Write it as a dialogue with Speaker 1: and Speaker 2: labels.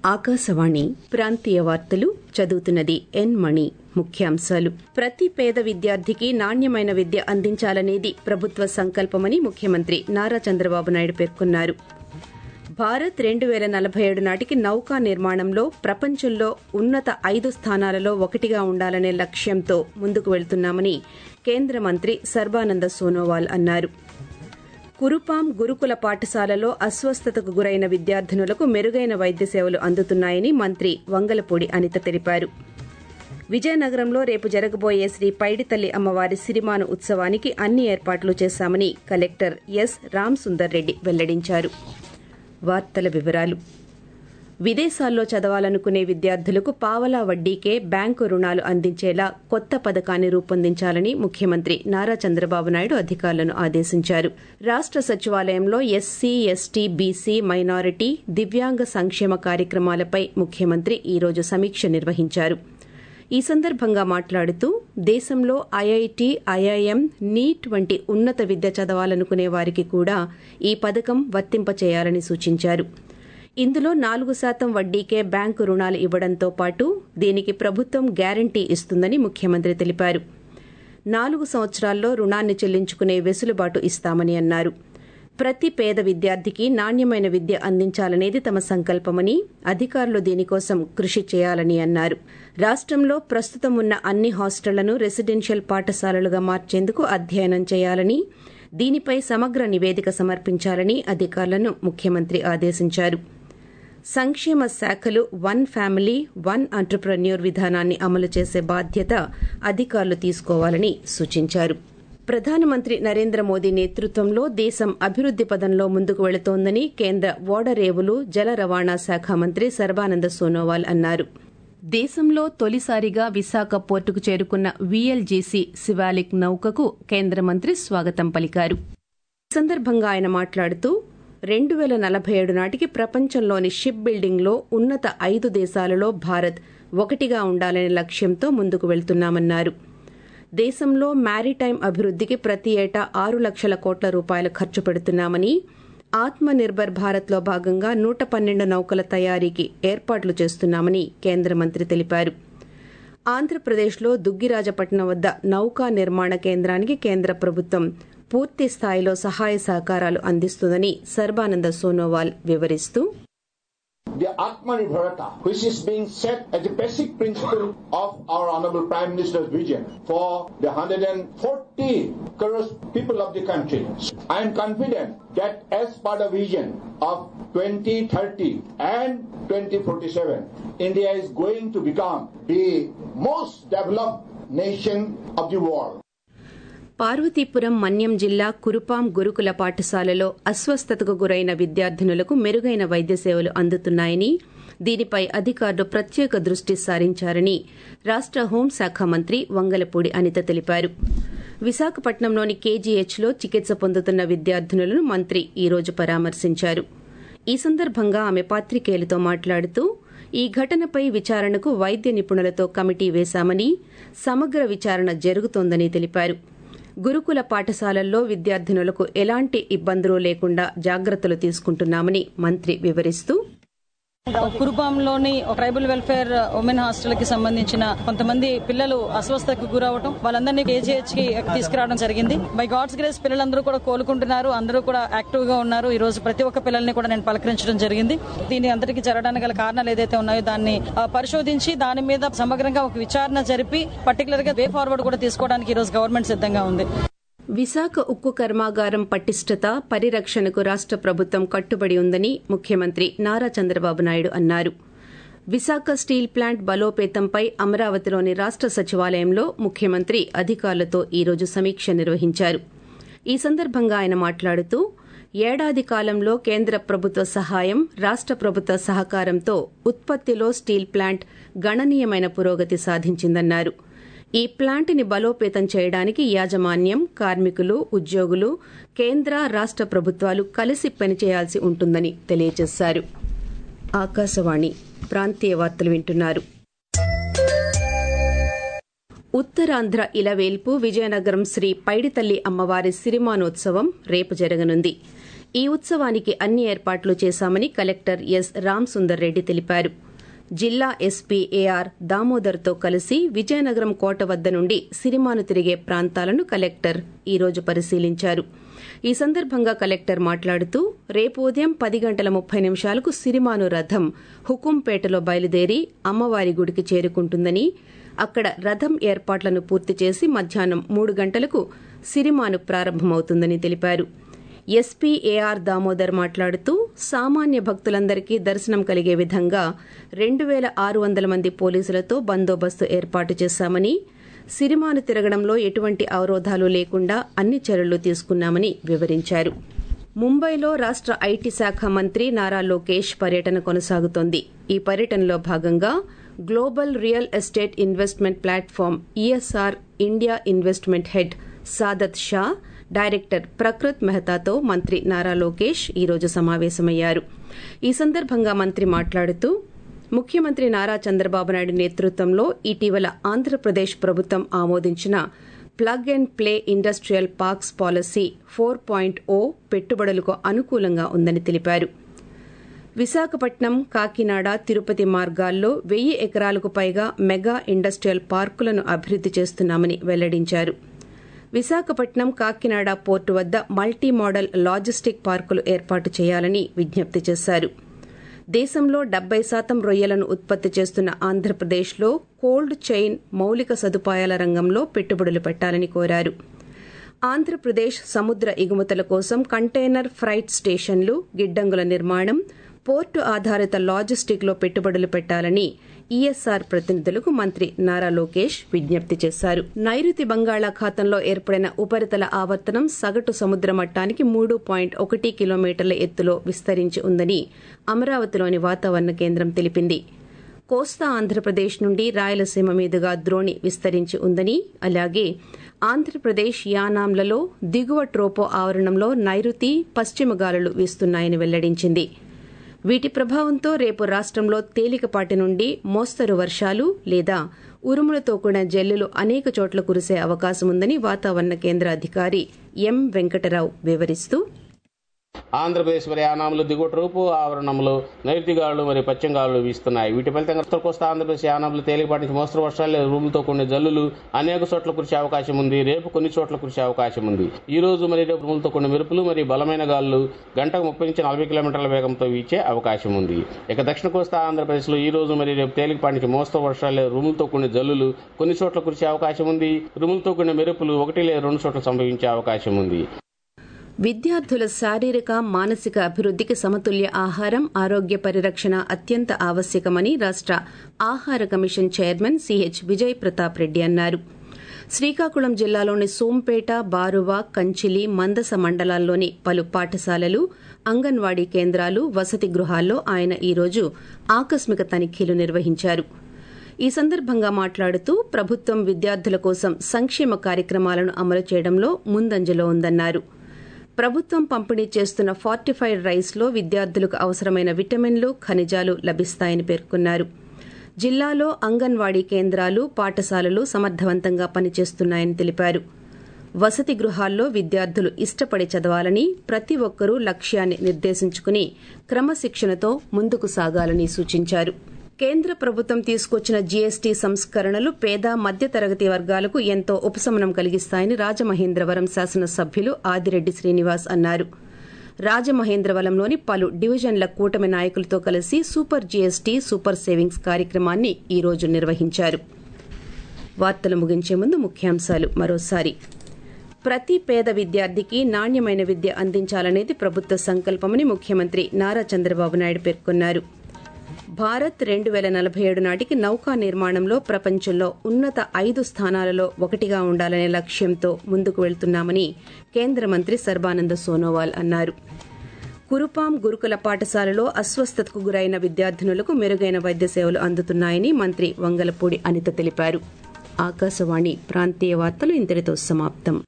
Speaker 1: ఆకాశవాణి ప్రాంతీయ వార్తలు చదువుతున్నది ఎన్ మణి ముఖ్యాంశాలు ప్రతి పేద విద్యార్థికి నాణ్యమైన విద్య అందించాలనేది ప్రభుత్వ సంకల్పమని ముఖ్యమంత్రి నారా చంద్రబాబు నాయుడు పేర్కొన్నారు భారత్ రెండు వేల నలభై ఏడు నాటికి నౌకా నిర్మాణంలో ప్రపంచంలో ఉన్నత ఐదు స్థానాలలో ఒకటిగా ఉండాలనే లక్ష్యంతో ముందుకు వెళ్తున్నామని కేంద్ర మంత్రి సర్బానంద సోనోవాల్ అన్నారు కురుపాం గురుకుల పాఠశాలలో అస్వస్థతకు గురైన విద్యార్థినులకు మెరుగైన వైద్య సేవలు అందుతున్నాయని మంత్రి వంగలపూడి అనిత తెలిపారు విజయనగరంలో రేపు జరగబోయే శ్రీ పైడితల్లి అమ్మవారి సిరిమాను ఉత్సవానికి అన్ని ఏర్పాట్లు చేశామని కలెక్టర్ ఎస్ రామ్ సుందర్ రెడ్డి వెల్లడించారు వార్తల వివరాలు విదేశాల్లో చదవాలనుకునే విద్యార్థులకు పావలా వడ్డీకే బ్యాంకు రుణాలు అందించేలా కొత్త పథకాన్ని రూపొందించాలని ముఖ్యమంత్రి నారా చంద్రబాబు నాయుడు అధికారులను ఆదేశించారు రాష్ట సచివాలయంలో ఎస్సీ ఎస్టీ బీసీ మైనారిటీ దివ్యాంగ సంక్షేమ కార్యక్రమాలపై ముఖ్యమంత్రి ఈరోజు సమీక్ష నిర్వహించారు ఈ సందర్భంగా మాట్లాడుతూ దేశంలో ఐఐటి ఐఐఎం నీట్ వంటి ఉన్నత విద్య చదవాలనుకునే వారికి కూడా ఈ పథకం వర్తింపచేయాలని సూచించారు ఇందులో నాలుగు శాతం వడ్డీకే బ్యాంకు రుణాలు ఇవ్వడంతో పాటు దీనికి ప్రభుత్వం గ్యారంటీ ఇస్తుందని ముఖ్యమంత్రి తెలిపారు నాలుగు సంవత్సరాల్లో రుణాన్ని చెల్లించుకునే వెసులుబాటు ఇస్తామని అన్నారు ప్రతి పేద విద్యార్థికి నాణ్యమైన విద్య అందించాలనేది తమ సంకల్పమని అధికారులు దీనికోసం కృషి చేయాలని అన్నారు రాష్టంలో ప్రస్తుతం ఉన్న అన్ని హాస్టళ్లను రెసిడెన్షియల్ పాఠశాలలుగా మార్చేందుకు అధ్యయనం చేయాలని దీనిపై సమగ్ర నివేదిక సమర్పించాలని అధికారులను ముఖ్యమంత్రి ఆదేశించారు సంక్షేమ శాఖలు వన్ ఫ్యామిలీ వన్ ఎంటర్ప్రెన్యూర్ విధానాన్ని అమలు చేసే బాధ్యత అధికారులు తీసుకోవాలని సూచించారు ప్రధానమంత్రి నరేంద్ర మోదీ నేతృత్వంలో దేశం అభివృద్ది పదంలో ముందుకు వెళుతోందని కేంద్ర ఓడరేవులు జల రవాణా శాఖ మంత్రి సర్బానంద సోనోవాల్ అన్నారు దేశంలో తొలిసారిగా విశాఖ పోర్టుకు చేరుకున్న వీఎల్జీసీ శివాలిక్ నౌకకు కేంద్ర మంత్రి స్వాగతం పలికారు ఈ సందర్భంగా ఆయన మాట్లాడుతూ రెండు వేల నలభై ఏడు నాటికి ప్రపంచంలోని షిప్ బిల్డింగ్లో ఉన్నత ఐదు దేశాలలో భారత్ ఒకటిగా ఉండాలనే లక్ష్యంతో ముందుకు వెళ్తున్నామన్నారు దేశంలో మ్యారిటైమ్ అభివృద్దికి ప్రతి ఏటా ఆరు లక్షల కోట్ల రూపాయలు ఖర్చు పెడుతున్నామని ఆత్మ నిర్భర్ భారత్లో భాగంగా నూట పన్నెండు నౌకల తయారీకి ఏర్పాట్లు చేస్తున్నామని కేంద్ర మంత్రి తెలిపారు ఆంధ్రప్రదేశ్లో దుగ్గిరాజపట్నం వద్ద నౌకా నిర్మాణ కేంద్రానికి కేంద్ర ప్రభుత్వం పూర్తి స్థాయిలో సహాయ సహకారాలు అందిస్తుందని సర్బానంద సోనోవాల్ వివరిస్తూ
Speaker 2: the Atmanirbharata, which is being set as a basic principle of our Honorable Prime Minister's vision for the 140 crores people of the country. I am confident that as part of vision of 2030 and 2047, India is going to become the most developed nation of the world.
Speaker 1: Parvathipuram మన్యం జిల్లా కురుపాం గురుకుల పాఠశాలలో అస్వస్థతకు గురైన విద్యార్థినులకు మెరుగైన వైద్య సేవలు అందుతున్నాయని దీనిపై అధికారులు ప్రత్యేక దృష్టి సారించారని రాష్ట హోంశాఖ మంత్రి వంగలపూడి అనిత తెలిపారు విశాఖపట్నంలోని కేజీహెచ్లో చికిత్స పొందుతున్న విద్యార్థినులను మంత్రి ఈ రోజు పరామర్శించారు ఈ సందర్భంగా ఆమె పాత్రికేయులతో మాట్లాడుతూ ఈ ఘటనపై విచారణకు వైద్య నిపుణులతో కమిటీ వేశామని సమగ్ర విచారణ జరుగుతోందని తెలిపారు గురుకుల పాఠశాలల్లో విద్యార్థినులకు ఎలాంటి ఇబ్బందులు లేకుండా జాగ్రత్తలు తీసుకుంటున్నామని మంత్రి వివరిస్తూ
Speaker 3: కురుపాంలోని ట్రైబల్ వెల్ఫేర్ ఉమెన్ హాస్టల్ కి సంబంధించిన కొంతమంది పిల్లలు అస్వస్థతకు గురవడం వాళ్ళందరినీ కేజీహెచ్ కి తీసుకురావడం జరిగింది బై గాడ్స్ గ్రేస్ పిల్లలందరూ కూడా కోలుకుంటున్నారు అందరూ కూడా యాక్టివ్ గా ఉన్నారు ఈ రోజు ప్రతి ఒక్క పిల్లల్ని కూడా నేను పలకరించడం జరిగింది దీని అందరికీ జరగడానికి గల కారణాలు ఏదైతే ఉన్నాయో దాన్ని పరిశోధించి దాని మీద సమగ్రంగా ఒక విచారణ జరిపి పర్టికులర్ గా వే ఫార్వర్డ్ కూడా తీసుకోవడానికి ఈ రోజు గవర్నమెంట్ సిద్ధంగా ఉంది
Speaker 1: విశాఖ ఉక్కు కర్మాగారం పటిష్టత పరిరక్షణకు రాష్ట ప్రభుత్వం కట్టుబడి ఉందని ముఖ్యమంత్రి నారా చంద్రబాబు నాయుడు అన్నారు విశాఖ స్టీల్ ప్లాంట్ బలోపేతంపై అమరావతిలోని రాష్ట సచివాలయంలో ముఖ్యమంత్రి అధికారులతో ఈరోజు సమీక్ష నిర్వహించారు ఈ సందర్భంగా ఆయన మాట్లాడుతూ ఏడాది కాలంలో కేంద్ర ప్రభుత్వ సహాయం రాష్ట ప్రభుత్వ సహకారంతో ఉత్పత్తిలో స్టీల్ ప్లాంట్ గణనీయమైన పురోగతి సాధించిందన్నారు ఈ ప్లాంట్ని బలోపేతం చేయడానికి యాజమాన్యం కార్మికులు ఉద్యోగులు కేంద్ర రాష్ట ప్రభుత్వాలు కలిసి పనిచేయాల్సి ఉంటుందని తెలియజేశారు ఆకాశవాణి ప్రాంతీయ వార్తలు వింటున్నారు ఉత్తరాంధ్ర ఇలవేల్పు విజయనగరం శ్రీ పైడితల్లి అమ్మవారి సిరిమానోత్సవం రేపు జరగనుంది ఈ ఉత్సవానికి అన్ని ఏర్పాట్లు చేశామని కలెక్టర్ ఎస్ రామ్ సుందర్ రెడ్డి తెలిపారు జిల్లా ఎస్పీ ఏఆర్ దామోదర్తో కలిసి విజయనగరం కోట వద్ద నుండి సిరిమాను తిరిగే ప్రాంతాలను కలెక్టర్ ఈరోజు పరిశీలించారు ఈ సందర్భంగా కలెక్టర్ మాట్లాడుతూ రేపు ఉదయం పది గంటల ముప్పై నిమిషాలకు సిరిమాను రథం హుకుంపేటలో బయలుదేరి అమ్మవారి గుడికి చేరుకుంటుందని అక్కడ రథం ఏర్పాట్లను పూర్తి చేసి మధ్యాహ్నం మూడు గంటలకు సిరిమాను ప్రారంభమవుతుందని తెలిపారు ఎస్పీ ఏఆర్ దామోదర్ మాట్లాడుతూ సామాన్య భక్తులందరికీ దర్శనం కలిగే విధంగా రెండు వేల ఆరు వందల మంది పోలీసులతో బందోబస్తు ఏర్పాటు చేశామని సిరిమాను తిరగడంలో ఎటువంటి అవరోధాలు లేకుండా అన్ని చర్యలు తీసుకున్నామని వివరించారు ముంబైలో రాష్ట ఐటీ శాఖ మంత్రి నారా లోకేష్ పర్యటన కొనసాగుతోంది ఈ పర్యటనలో భాగంగా global real estate investment platform ESR India investment head Sadat Shah director Prakrut మెహతాతో మంత్రి నారా లోకేష్ ఈరోజు సమావేశమయ్యారు ఈ సందర్భంగా మంత్రి మాట్లాడుతూ ముఖ్యమంత్రి నారా చంద్రబాబు నాయుడు నేతృత్వంలో ఇటీవల ఆంధ్రప్రదేశ్ ప్రభుత్వం ఆమోదించిన plug and play industrial parks policy four point O పెట్టుబడులకు అనుకూలంగా ఉందని తెలిపారు విశాఖపట్నం కాకినాడ తిరుపతి మార్గాల్లో వెయ్యి ఎకరాలకు పైగా మెగా ఇండస్ట్రియల్ పార్కులను అభివృద్ది చేస్తున్నామని వెల్లడించారు విశాఖపట్నం కాకినాడ పోర్టు వద్ద మల్టీ మోడల్ లాజిస్టిక్ పార్కులు ఏర్పాటు చేయాలని విజ్ఞప్తి చేశారు దేశంలో డెబ్బై శాతం రొయ్యలను ఉత్పత్తి చేస్తున్న ఆంధ్రప్రదేశ్లో కోల్డ్ చైన్ మౌలిక సదుపాయాల రంగంలో పెట్టుబడులు పెట్టాలని కోరారు ఆంధ్రప్రదేశ్ సముద్ర ఎగుమతుల కోసం కంటైనర్ ఫ్రైట్ స్టేషన్లు గిడ్డంగుల నిర్మాణం పోర్టు ఆధారిత లాజిస్టిక్లో పెట్టుబడులు పెట్టాలని ఈఎస్ఆర్ ప్రతినిధులకు మంత్రి నారా లోకేష్ విజ్ఞప్తి చేశారు నైరుతి బంగాళాఖాతంలో ఏర్పడిన ఉపరితల ఆవర్తనం సగటు సముద్ర మట్టానికి మూడు పాయింట్ ఒకటి కిలోమీటర్ల ఎత్తులో విస్తరించి ఉందని అమరావతిలోని వాతావరణ కేంద్రం తెలిపింది కోస్తా ఆంధ్రప్రదేశ్ నుండి రాయలసీమ మీదుగా ద్రోణి విస్తరించి ఉందని అలాగే ఆంధ్రప్రదేశ్ యానాంలలో దిగువ ట్రోపో ఆవరణంలో నైరుతి పశ్చిమ గాలులు వీస్తున్నాయని వెల్లడించింది వీటి ప్రభావంతో రేపు రాష్టంలో తేలికపాటి నుండి మోస్తరు వర్షాలు లేదా ఉరుములతో కూడిన జల్లులు అనేక చోట్ల కురిసే అవకాశం ఉందని వాతావరణ కేంద్ర అధికారి ఎం వెంకటరావు వివరిస్తూ
Speaker 4: ఆంధ్రప్రదేశ్ మరి యానాములు దిగువ రూపు ఆవరణంలో నైరుతి గాలులు మరియు పశ్చిమ గాలులు వీస్తున్నాయి వీటి ఫలితంగా ఉత్తర కోస్తా ఆంధ్రప్రదేశ్ యానాములు తేలికపాటి నుంచి మోస్తరు వర్షాలు లేదా రూములతో కొన్ని జల్లులు అనేక చోట్ల కురిసే అవకాశం ఉంది రేపు కొన్ని చోట్ల కురిసే అవకాశం ఉంది ఈ రోజు మరి రేపు రూములతో కొన్ని మెరుపులు మరియు బలమైన గాలులు గంటకు ముప్పై నుంచి నలభై కిలోమీటర్ల వేగంతో వీచే అవకాశం ఉంది ఇక దక్షిణ కోస్తా ఆంధ్రప్రదేశ్ లో ఈ రోజు మరి రేపు తేలికపాటి నుంచి మోస్తరు వర్షాలు లేదా రూములతో కొన్ని జల్లులు కొన్ని చోట్ల కురిసే అవకాశం ఉంది రూములతో కొన్ని మెరుపులు ఒకటి లేదా రెండు చోట్ల సంభవించే అవకాశం ఉంది
Speaker 1: విద్యార్థుల శారీరక మానసిక అభివృద్ధికి సమతుల్య ఆహారం ఆరోగ్య పరిరక్షణ అత్యంత ఆవశ్యకమని రాష్ట ఆహార commission chairman CH Vijay Pratap Reddy అన్నారు శ్రీకాకుళం జిల్లాలోని సోంపేట బారువా కంచిలి మందస మండలాల్లోని పలు పాఠశాలలు అంగన్వాడీ కేంద్రాలు వసతి గృహాల్లో ఆయన ఈరోజు ఆకస్మిక తనిఖీలు నిర్వహించారు ఈ సందర్భంగా మాట్లాడుతూ ప్రభుత్వం విద్యార్థుల కోసం సంక్షేమ కార్యక్రమాలను అమలు చేయడంలో ముందంజలో ఉందన్నారు ప్రభుత్వం పంపిణీ చేస్తున్న ఫార్టిఫైడ్ రైస్లో విద్యార్థులకు అవసరమైన విటమిన్లు ఖనిజాలు లభిస్తాయని పేర్కొన్నారు జిల్లాలో అంగన్వాడీ కేంద్రాలు పాఠశాలలు సమర్థవంతంగా పనిచేస్తున్నాయని తెలిపారు వసతి గృహాల్లో విద్యార్థులు ఇష్టపడి చదవాలని ప్రతి ఒక్కరూ లక్ష్యాన్ని నిర్దేశించుకుని క్రమశిక్షణతో ముందుకు సాగాలని సూచించారు కేంద్ర ప్రభుత్వం తీసుకొచ్చిన జీఎస్టీ సంస్కరణలు పేద మధ్యతరగతి వర్గాలకు ఎంతో ఉపశమనం కలిగిస్తాయని రాజమహేంద్రవరం శాసనసభ్యులు ఆదిరెడ్డి శ్రీనివాస్ అన్నారు రాజమహేంద్రవరంలోని పలు డివిజన్ల కూటమి నాయకులతో కలిసి సూపర్ జీఎస్టీ సూపర్ సేవింగ్స్ కార్యక్రమాన్ని ఈ రోజు నిర్వహించారు వార్తలు ముగించే ముందు ముఖ్యాంశాలు మరోసారి ప్రతి పేద విద్యార్థికి నాణ్యమైన విద్య అందించాలనేది ప్రభుత్వ సంకల్పమని ముఖ్యమంత్రి నారా చంద్రబాబు నాయుడు పేర్కొన్నారు భారత్ రెండు వేల నలభై ఏడు నాటికి నౌకా నిర్మాణంలో ప్రపంచంలో ఉన్నత ఐదు స్థానాలలో ఒకటిగా ఉండాలనే లక్ష్యంతో ముందుకు వెళ్తున్నామని కేంద్ర మంత్రి సర్బానంద సోనోవాల్ అన్నారు కురుపాం గురుకుల పాఠశాలలో అస్వస్థతకు గురైన విద్యార్థినులకు మెరుగైన వైద్య సేవలు అందుతున్నాయని మంత్రి వంగలపూడి అనిత తెలిపారు ఆకాశవాణి ప్రాంతీయ వార్తలు ఇంతటితో సమాప్తం